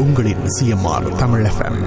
உங்களின் CMR Tamil FM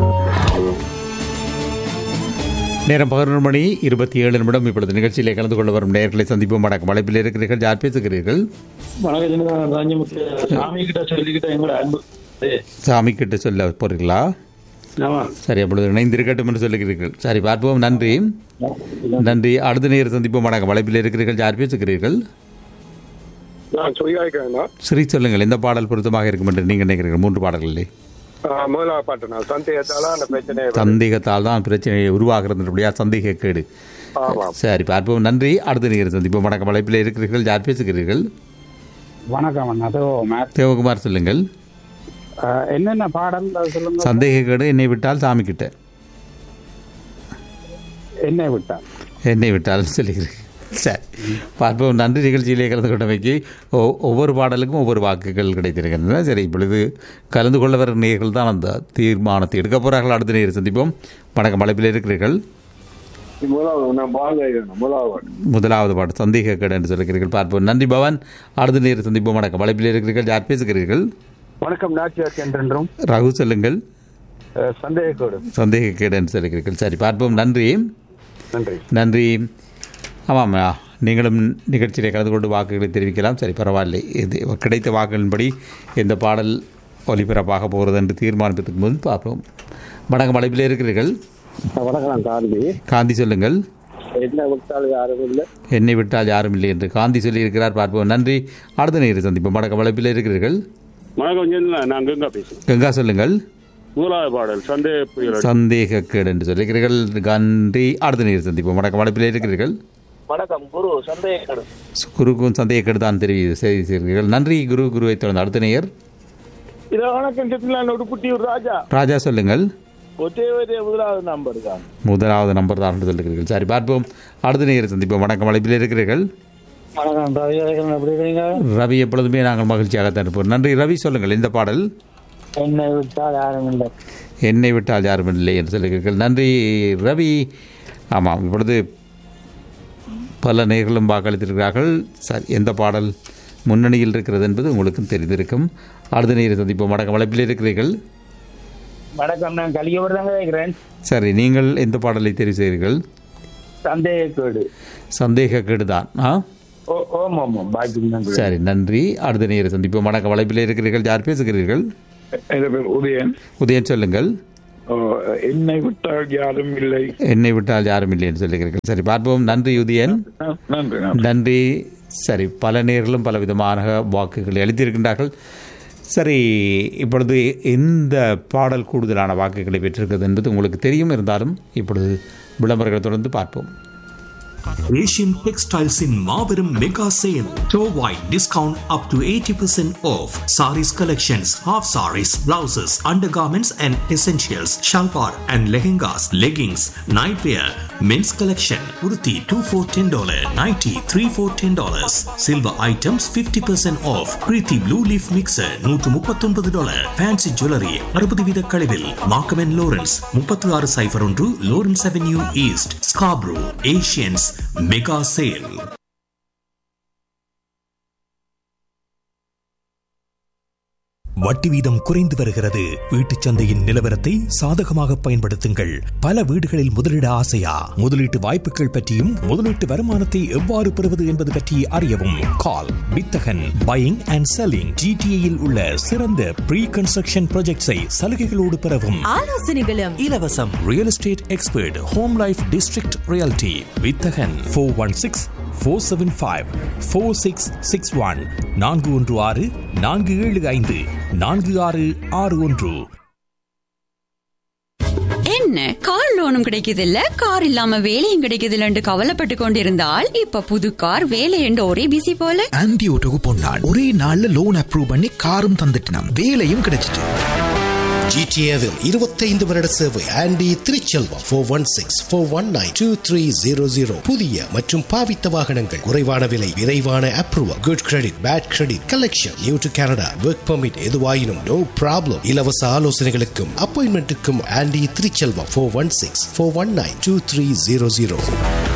நேரம் பதினொரு மணி இருபத்தி ஏழு நிமிடம் இப்பொழுது நிகழ்ச்சியிலே கலந்து கொள்ள வரும் நேர்களை சந்திப்போம் வணக்கம் அழைப்பில் இருக்கிறீர்கள் யார் பேசுகிறீர்கள் வணக்கம் ராஜமுத்து சாமி கிட்ட சொல்லிக்கிட்ட எங்களோட அன்பு ஏ, சாமி கிட்ட சொல்ல போறீங்களா ஆமா சரி அப்பொழுது இணைந்திருக்கட்டும் என்று சொல்லுகிறீர்கள் சரி பார்ப்போம் நன்றி நன்றி அடுத்த நேரம் சந்திப்போம் வணக்கம் அழைப்பில் இருக்கிறீர்கள் யார் பேசுகிறீர்கள் நான் சுயாய்க்கிறேன்னா ஸ்ரீ சொல்லுங்கள் எந்த பாடல் பொருத்தமாக இருக்கும் என்று நீங்கள் நினைக்கிறீர்கள் மூன்று பாடல்களிலே முதலாவது பாட்டு நான் சந்தேகத்தால அந்த பிரச்சனையை சந்தேகத்தால் தான் பிரச்சனை உருவாகிறதுபடியா சந்தேக கேடு ஆமாம் சரி பார்ப்போம் நன்றி அடுத்த நேரம் சந்திப்போம் வணக்கம் அழைப்பில் இருக்கிறீர்கள் யார் பேசுகிறீர்கள் வணக்கம் அண்ணா அதோ மேத் தேவகுமார் சொல்லுங்கள் அஹ், என்னென்ன பாடல் அது சொல்லுங்க சந்தேக கேடு என்னை விட்டால் சாமி கிட்ட என்னை விட்டார் என்னை விட்டால் சொல்லுகிறேன் சரி பார்ப்போம் நன்றி நிகழ்ச்சியிலே கலந்து கொண்டமைக்கு ஒ- ஒவ்வொரு பாடலுக்கும் ஒவ்வொரு வாக்குகள் கிடைத்திருக்கின்றன சரி இப்பொழுது கலந்து கொள்ள வர நேர்கள் தான் அந்த தீர்மானத்தை எடுக்க போகிறார்கள் அடுத்த நேரம் சந்திப்போம் வணக்கம் அழைப்பில் இருக்கிறீர்கள் முதலாவது நான் பாங்க முதலாவது முதலாவது பாட்டு சந்தேக கேடு என்று சொல்லுகிறீர்கள் பார்ப்போம் நன்றி பவன் அடுத்த நேரம் சந்திப்போம் வணக்கம் அழைப்பில் இருக்கிறீர்கள் யார் பேசுகிறீர்கள் வணக்கம் நாச்சியார் என்றென்றும் ரகு சொல்லுங்கள் சந்தேகக்கோடு சந்தேக கேடு என்று சொல்லுகிறீர்கள் சரி பார்ப்போம் நன்றி நன்றி நன்றி ஆமாம் ஆ, நீங்களும் நிகழ்ச்சியில் கலந்து கொண்டு வாக்குகளை தெரிவிக்கலாம் சரி பரவாயில்லை இது கிடைத்த வாக்குகளின்படி எந்த பாடல் ஒலிபரப்பாக போகிறது என்று தீர்மானிப்பதற்கு முன் பார்ப்போம் வணக்கம் அழைப்பில் இருக்கிறீர்கள் வணக்கம் காந்தி காந்தி சொல்லுங்கள் என்ன விட்டால் யாரும் இல்லை என்னை விட்டால் யாரும் இல்லை என்று காந்தி சொல்லியிருக்கிறார் பார்ப்போம் நன்றி அடுத்த நேரம் சந்திப்போம் வணக்கம் அழைப்பில் இருக்கிறீர்கள் வணக்கம் ஜெயலலிதா நான் கங்கா பேசுறேன் கங்கா சொல்லுங்கள் முதலாவது பாடல் சந்தேக புயல் சந்தேக கேடு என்று சொல்லுகிறீர்கள் நன்றி அடுத்த நேரம் சந்திப்போம் வணக்கம் அழைப்பில் இருக்கிறீர்கள் வணக்கம் குரு சந்தேகம் குருக்கும் சந்தேக கேடு தான் தெரிவி செய்திருக்கிறீர்கள் நன்றி குரு குருவை தொடர்ந்து அடுத்த நேயர் இத வணக்கம் செட்டிலான் உடுப்புட்டி ஒரு ராஜா ராஜா சொல்லுங்கள் ஒரே ஒரே முதலாவது நம்பர் தான் முதலாவது நம்பர் தான் என்று சொல்லுகிறீர்கள் சரி பார்ப்போம் அடுத்த நேரம் சந்திப்போம் வணக்கம் அழைப்பில் இருக்கிறீர்கள் வணக்கம் ரவிகரன் எப்படி இருக்கீங்க ரவி எப்பொழுதுமே நாங்கள் மகிழ்ச்சியாகத்தான் இருப்போம் நன்றி ரவி சொல்லுங்கள் இந்த பாடல் என்னை விட்டால் யாரும் இல்லை என்னை விட்டால் யாரும் இல்லை என்று சொல்லுகிறீர்கள் நன்றி ரவி ஆமாம் இப்பொழுது பல நேர்களும் வாக்களித்திருக்கிறார்கள் சரி எந்த பாடல் முன்னணியில் இருக்கிறது என்பது உங்களுக்கும் தெரிந்திருக்கும் அடுத்த நேரம் சந்திப்போம் வணக்கம் அழைப்பில் இருக்கிறீர்கள் வணக்கம் நான் கலியவர் தாங்க கேட்கிறேன் சரி நீங்கள் எந்த பாடலை தெரிவு செய்கிறீர்கள் சந்தேகக்கேடு சந்தேக கேடுதான் ஆ ஓ ஓம் ஓம் ஓம் பாக்கி நன்றி சரி நன்றி அடுத்த நேரம் சந்திப்போம் வணக்கம் அழைப்பில் இருக்கிறீர்கள் யார் பேசுகிறீர்கள் என் பேர் உதயன் உதயன் சொல்லுங்கள் ஓ, என்னை விட்டால் யாரும் இல்லை என்னை விட்டால் யாரும் இல்லை என்று சொல்லுகிறீர்கள் சரி பார்ப்போம் நன்றி உதயன் நன்றி நன்றி நன்றி சரி பல நேர்களும் பல விதமான வாக்குகளை அளித்திருக்கின்றார்கள் சரி இப்பொழுது எந்த பாடல் கூடுதலான வாக்குகளை பெற்றிருக்கிறது என்பது உங்களுக்கு தெரியும் இருந்தாலும் இப்பொழுது விளம்பரங்களை தொடர்ந்து பார்ப்போம் Asian Textiles in Marverum Mega Sale. Store-wide discount up to 80% off. Saris collections, half saris, blouses, undergarments and essentials, shalwar and lehengas, leggings, nightwear, men's collection, kurti 2 for $10, nighty 3 for $10. Silver items 50% off. Preeti Blue Leaf Mixer 139 dollar. Fancy Jewelry 60 வித கழிவில். Markham and Lawrence 36 சைபர் ஒன்று Lawrence Avenue East, Scarborough, Asians Mega Sale. வட்டி வீதம் குறைந்து வருகிறது வீட்டுச் சந்தையின் நிலவரத்தை சாதகமாக பயன்படுத்துங்கள் பல வீடுகளில் முதலீட ஆசையா முதலீட்டு வாய்ப்புகள் பற்றியும் முதலீட்டு வருமானத்தை எவ்வாறு பெறுவது என்பது பற்றி அறியவும் கால் வித்தகன் பையிங் அண்ட் செல்லிங் ஜிடிஏயில் உள்ள சிறந்த ப்ரீ கன்ஸ்ட்ரக்ஷன் ப்ராஜெக்ட்ஸை சலுகைகளோடு பெறவும் ஆலோசனைகளும் இலவசம் real estate expert home life district reality Vithagan four one six four seven five four six six one நான்கு ஒன்று ஆறு நான்கு ஏழு ஐந்து நான்கு ஆறு ஆறு ஒன்று என்ன கார் லோனும் கிடைக்குது இல்ல கார் இல்லாம வேலையும் கிடைக்குது இல்லன்னு கவலைப்பட்டு கொண்டிருந்தால் இப்ப புது கார் வேலை என்று ஒரே பிசி போல ஆன்டி ஓட்டோக்கு பொன்னாள் ஒரே நாள்ல லோன் அப்ரூவ் பண்ணி காரும் தந்துட்டினாம் வேலையும் கிடைச்சிட்டு ஜிடிஏவில் இருபத்தைந்து வருட சேவை Andy Thiruchelvam four one six four one nine two three zero zero புதிய மற்றும் பாவித்த வாகனங்கள் குறைவான விலை விரைவான approval good credit bad credit collection new to Canada work permit எதுவாயினும் நோ ப்ராப்ளம் இலவச ஆலோசனைகளுக்கும் அப்பாயின்மெண்ட்டுக்கும் Andy Thiruchelvam four one six four one nine two three zero zero